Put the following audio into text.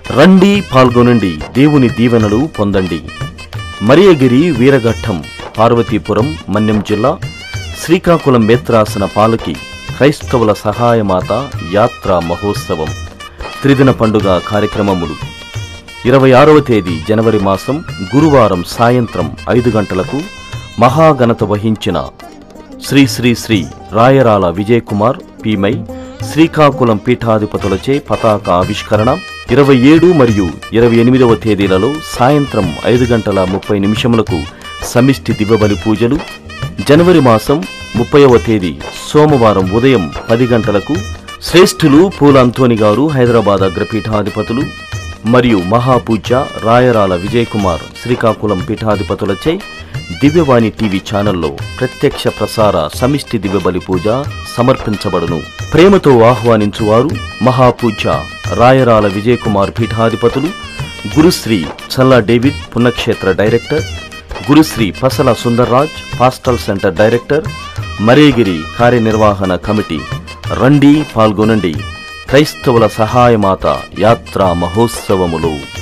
రండి పాల్గొనండి దేవుని దీవెనలు పొందండి మరియగిరి వీరఘట్టం పార్వతీపురం మన్యం జిల్లా శ్రీకాకుళం మేత్రాసన పాలకి క్రైస్తవుల సహాయమాత యాత్రా మహోత్సవం త్రిదిన పండుగ కార్యక్రమములు ఇరవై ఆరవ తేదీ జనవరి మాసం గురువారం సాయంత్రం ఐదు గంటలకు మహాఘనత వహించిన శ్రీ శ్రీ శ్రీ రాయరాల విజయ్ కుమార్ పీమై శ్రీకాకుళం పీఠాధిపతులచే పతాక ఆవిష్కరణ ఇరవై ఏడు మరియు ఇరవై ఎనిమిదవ తేదీలలో సాయంత్రం ఐదు గంటల ముప్పై నిమిషములకు సమిష్టి దివ్యబలి పూజలు జనవరి మాసం ముప్పైవ తేదీ సోమవారం ఉదయం పది గంటలకు శ్రేష్ఠులు పూల అంతోని గారు హైదరాబాద్ అగ్రపీఠాధిపతులు మరియు మహాపూజ్య రాయరాల విజయ్ కుమార్ శ్రీకాకుళం పీఠాధిపతులచే దివ్యవాణి టీవీ ఛానల్లో ప్రత్యక్ష ప్రసార సమిష్టి దివ్యబలి పూజ సమర్పించబడును ప్రేమతో ఆహ్వానించువారు మహాపూజ్య రాయరాల విజయ్ కుమార్ పీఠాధిపతులు గురుశ్రీ చల్లా డేవిడ్ పుణ్యక్షేత్ర director Gurusri Pasala Sundarraj pastoral centre director Maregiri కార్యనిర్వహణ కమిటీ రండి పాల్గొనండి క్రైస్తవుల సహాయమాత యాత్రా మహోత్సవములు